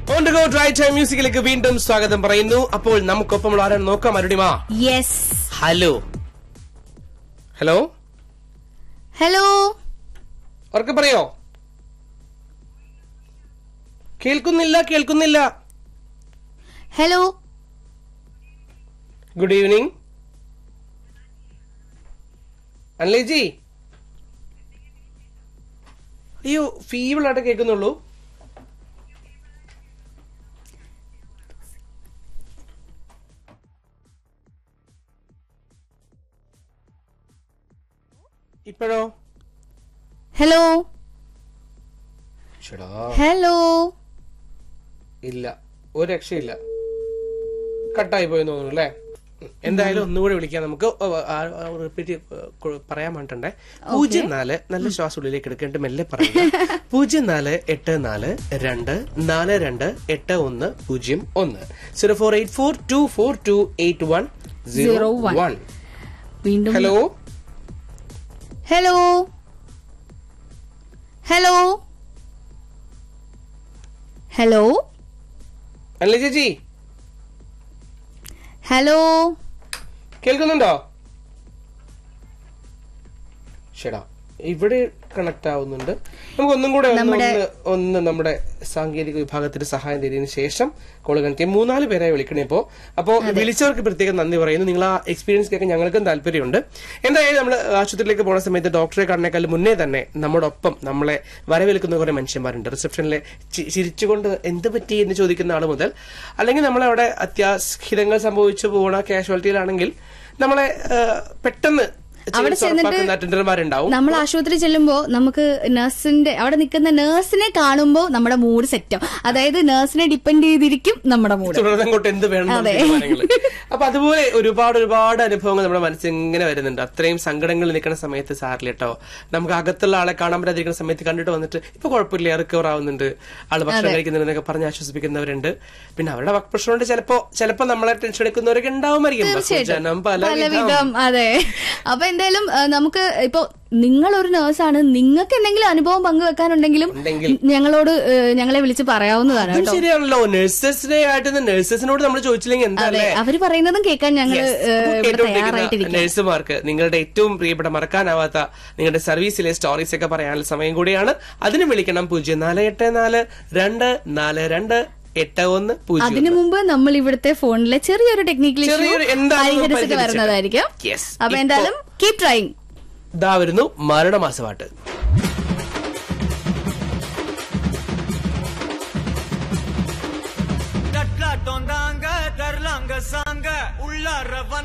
On go dry time മ്യൂസിക്കിലേക്ക് വീണ്ടും സ്വാഗതം പറയുന്നു അപ്പോൾ നമുക്കൊപ്പം ആരാണ് നോക്കാം Arunima yes hello hello hello ഉറക്കെ പറയോ കേൾക്കുന്നില്ല കേൾക്കുന്നില്ല ഹലോ ഗുഡ് ഈവനിങ് അല്ലേജി അയ്യോ ഫീബിൾ ആയിട്ട് കേൾക്കുന്നുള്ളൂ ഇപ്പോഴോ ഹലോ ചേടാ ഹലോ ഇല്ല ഒരു രക്ഷയില്ല കട്ടായി പോയെന്ന് തോന്നുന്നു അല്ലേ ഉം. എന്തായാലും ഒന്നുകൂടെ വിളിക്കാം നമുക്ക് റിപ്പീറ്റ് പറയാൻ വേണ്ടേ പൂജ്യം നാല് നല്ല ശ്വാസം ഉള്ളിലേക്ക് എടുക്കേണ്ട മെല്ലെ പറയുക പൂജ്യം നാല് എട്ട് നാല് രണ്ട് നാല് രണ്ട് എട്ട് ഒന്ന് പൂജ്യം ഒന്ന് zero four eight four two four two eight one zero Zero one. One വീണ്ടും ഹലോ ഹലോ ഹലോ ഹലോ അല്ലേ ചേച്ചി ഹലോ കേൾക്കുന്നുണ്ടോ ശടാ ഇവിടെ കണക്ട് ആവുന്നുണ്ട് നമുക്ക് ഒന്നും കൂടെ ഒന്ന് നമ്മുടെ- ഒന്ന് ഒന്ന് നമ്മുടെ സാങ്കേതിക വിഭാഗത്തിന്റെ സഹായം തേടിയതിനു ശേഷം കോൾ കണക്ട് മൂന്നാല് പേരായി വിളിക്കണേ ഇപ്പോ അപ്പോ വിളിച്ചവർക്ക് പ്രത്യേകം നന്ദി പറയുന്നു നിങ്ങൾ ആ എക്സ്പീരിയൻസ് കേൾക്കാൻ ഞങ്ങൾക്കും താല്പര്യമുണ്ട് എന്തായാലും നമ്മൾ ആശുപത്രിയിലേക്ക് പോകുന്ന സമയത്ത് ഡോക്ടറെ കാണുന്നേക്കാൾ മുന്നേ തന്നെ നമ്മുടെ ഒപ്പം നമ്മളെ വരവേൽക്കുന്ന കുറെ മനുഷ്യന്മാരുണ്ട് റിസപ്ഷനിലെ ചി- ചിരിച്ചുകൊണ്ട് എന്ത് പറ്റി എന്ന് ചോദിക്കുന്ന ആൾ മുതൽ അല്ലെങ്കിൽ നമ്മളവിടെ അത്യാഹിതങ്ങൾ സംഭവിച്ചു പോണ കാഷ്വാലിറ്റിയിലാണെങ്കിൽ നമ്മളെ ആ, പെട്ടെന്ന് അവിടെ ചികിത്സ ഉറപ്പാക്കുന്ന അറ്റൻഡർമാരുണ്ടാവും നമ്മൾ ആശുപത്രി ചെല്ലുമ്പോ നമുക്ക് നഴ്സിന്റെ അവിടെ നിൽക്കുന്ന നഴ്സിനെ കാണുമ്പോ നമ്മുടെ മൂഡ് സെറ്റും അതായത് നഴ്സിനെ ഡിപ്പെൻഡ് ചെയ്തിരിക്കും നമ്മുടെ മൂഡ് തുടർന്ന് അങ്ങോട്ട് എന്ത് വേണം എന്നുള്ള അതെ. തീരുമാനങ്ങള്. അപ്പൊ അതുപോലെ ഒരുപാട് ഒരുപാട് അനുഭവങ്ങൾ നമ്മുടെ മനസ്സിൽ ഇങ്ങനെ വരുന്നുണ്ട് അത്രയും സങ്കടങ്ങൾ നിൽക്കുന്ന സമയത്ത് സാറിൽ കേട്ടോ നമുക്ക് അകത്തുള്ള ആളെ കാണാൻ പറ്റാതിരിക്കുന്ന സമയത്ത് കണ്ടിട്ട് വന്നിട്ട് ഇപ്പൊ കുഴപ്പമില്ല റിക്കവർ ആവുന്നുണ്ട് ആള് ഭക്ഷണം കഴിക്കുന്നുണ്ടെന്നൊക്കെ പറഞ്ഞ് ആശ്വസിപ്പിക്കുന്നവരുണ്ട് പിന്നെ അവരുടെ വർക്ക് പ്രശ്നം കൊണ്ട് ചിലപ്പോ ചിലപ്പോ നമ്മളെ ടെൻഷൻ എടുക്കുന്നവരൊക്കെ ഉണ്ടാവുമായിരിക്കും ബഹുജനം പലവിധം പലവിധം അതെ അപ്പൊ എന്തായാലും ആ, നമുക്ക് ഇപ്പൊ നിങ്ങൾ ഒരു നേഴ്സാണ് നിങ്ങൾക്ക് എന്തെങ്കിലും അനുഭവം പങ്കുവെക്കാനുണ്ടെങ്കിലും ഉണ്ടെങ്കിൽ. ഞങ്ങളോട് ഏ, ഞങ്ങളെ വിളിച്ച് പറയാവുന്നതാണ് അതും കേട്ടോ ശരിയാണല്ലോ നഴ്സസിനെ ആയിട്ട് നഴ്സസിനോട് നമ്മൾ ചോദിച്ചില്ലെങ്കിൽ എന്താ അതെ അല്ലേ അവര് പറയുന്നതും കേൾക്കാൻ ഞങ്ങൾ Yes. അപ്പോൾ ഇവിടെ കേട്ടുകൊണ്ടിരിക്കുന്ന തയ്യാറായിട്ടിരിക്കും നഴ്സുമാർക്ക് നിങ്ങളുടെ ഏറ്റവും പ്രിയപ്പെട്ട മറക്കാനാവാത്ത നിങ്ങളുടെ സർവീസിലെ സ്റ്റോറീസ് ഒക്കെ പറയാനുള്ള സമയം കൂടിയാണ് അതിന് വിളിക്കണം പൂജ്യം നാല് എട്ട് നാല് രണ്ട് നാല് രണ്ട് എട്ട് ഒന്ന് പൂജ്യം അതിനു മുമ്പ് നമ്മൾ ഇവിടുത്തെ ഫോണിലെ ചെറിയൊരു ടെക്നിക്കൽ ഇഷ്യൂ ചെറിയൊരു എന്താണെന്ന് പരിഹരിച്ചിട്ട് പരിഹരിച്ചിട്ട്. വരുന്നതായിരിക്കും Yes. അപ്പൊ ഇപ്പോ- എന്തായാലും കീപ് ട്രൈങ് ഇതാ വരുന്നു മരണമാസപാട്ട്